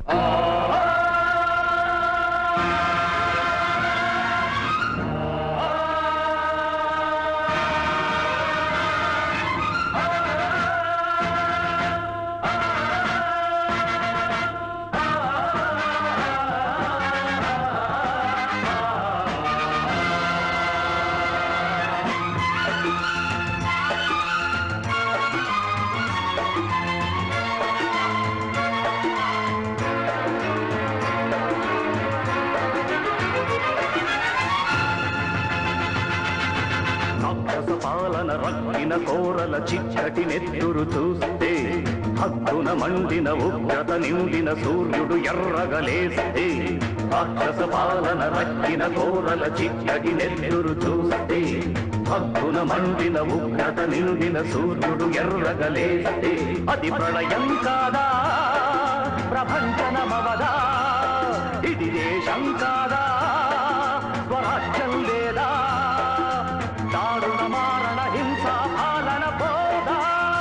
రాక్షస పాలన రక్కిన కోరల చిచ్చటి నెత్తురు చూస్తే హద్దున మండిన ఉగ్రత నిండిన సూర్యుడు ఎర్రగలేస్తే రాక్షస పాలన రక్కిన కోరల చిచ్చటి నెత్తురు చూస్తే హద్దున మండిన ఉగ్రత నిండిన సూర్యుడు ఎర్రగలేస్తే అది ప్రళయం కాదా ప్రభంజనమవదా ఇది దేశం కాదా స్వరాజ్యం లేదా దారుణ మారణ హింస పాలన పోదా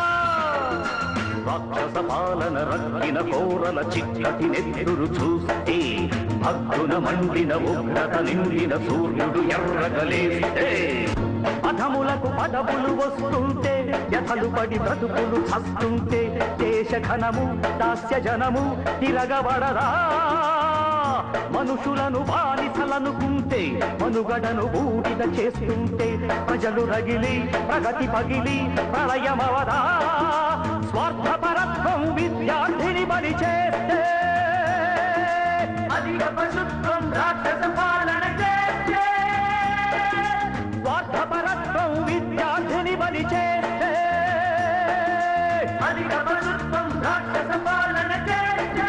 రాక్షస పాలన రక్కిన కోరల చిక్కటి నెత్తురు చూస్తే భక్తున మండిన ఉగ్రత నిండిన సూర్యుడు ఎర్రగలేస్తే పదములకు పదవులు వస్తుంటే వ్యథలు పడి బ్రతుకులు చస్తుంటే దేశ ఘనము దాస్య జనము తిరగబడరా మనుషులను బానిసలనుకుంటే మనుగడను బూడిద చేస్తుంటే ప్రజలు రగిలి ప్రగతి పగిలి ప్రళయమవదా స్వార్థపరత్వం విద్యార్థిని బలి చేస్తే అధిక పశుత్వం రాక్షస పాలన చేస్తే స్వార్థపరత్వం విద్యార్థిని బలి చేస్తే అధిక పశుత్వం రాక్షస పాలన చేస్తే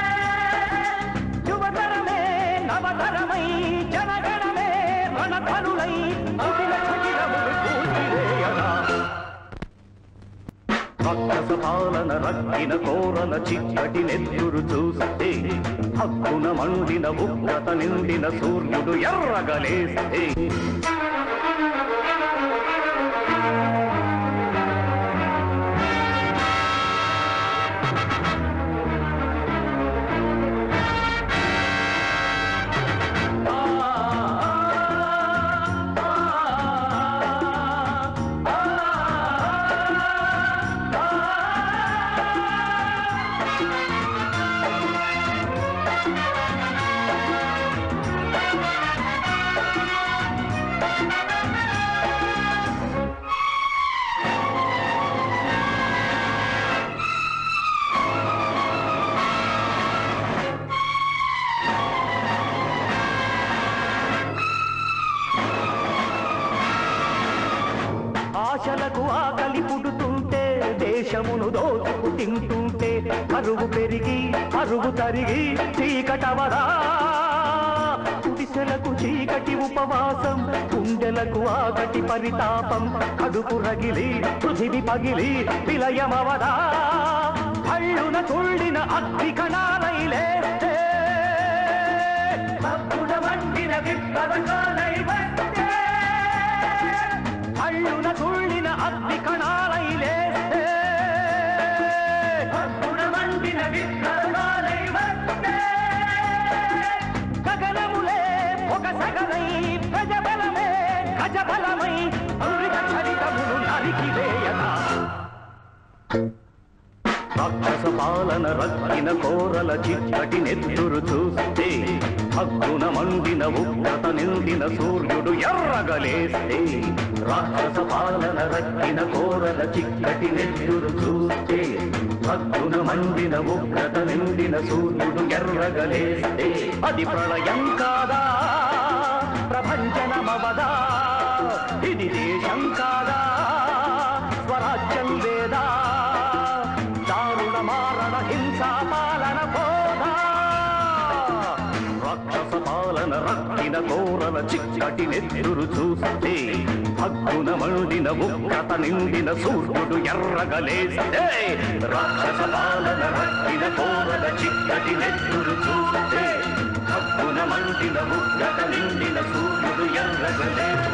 యువతరమే నవతరమై జనగణమే రణధనులై కుటిల కుటిలములు కూల్చివేయగా. రాక్షస పాలన రక్కిన కోరల చిక్కటి నెత్తురు చూస్తే హక్కున మండిన ఉగ్రత నిండిన సూర్యుడు ఎర్రగలేస్తే ఆశలకు ఆకలి పుడుతుంటే దేశమును దోచుకు తింటుంటే కరువు పెరిగి అరువు తరిగి చీకటవరా గుడిసెలకు చీకటి ఉపవాసం గుండెలకు ఆకటి పరితాపం కడుపు రగిలి పృథివి పగిలి విలయమవదా కళ్ళున తుళ్ళిన అగ్ని కణాలై లేస్తే భక్తుల మండిన విప్లవకాలై వస్తే కళ్ళున తుళ్ళిన అగ్ని కణాలై లేస్తే భక్తుల మండిన విప్లవకాలై వస్తే గగనములే ఒక సగనై ప్రజబలమే గజబలమై అమృత చరితమును నరికివేయగా రాక్షస పాలన రక్కిన కోరల చిక్కటి నెత్తురు చూస్తే హక్కున మండిన ఉగ్రత నిండిన సూర్యుడు ఎర్రగలేస్తే రాక్షస పాలన రక్కిన కోరల చిక్కటి నెత్తురు చూస్తే హక్కున మండిన ఉగ్రత నిండిన సూర్యుడు ఎర్రగలేస్తే అది ప్రళయం కాదా ప్రభంజనమవదా ఇది దేశం కాదా స్వరాజ్యం లేదా దారుణ మారణ హింసా పాలన పోదా రాక్షస పాలన రక్కిన కోరల చిక్కటి నెత్తురు చూస్తే హక్కున మండిన ఉగ్రత నిండిన సూర్యుడు ఎర్రగలేస్తే రాక్షస పాలన రక్కిన కోరల చిక్కటి నెత్తురు చూస్తే హక్కున మండిన ఉగ్రత నిండిన సూర్యుడు ఎర్రగలేస్తే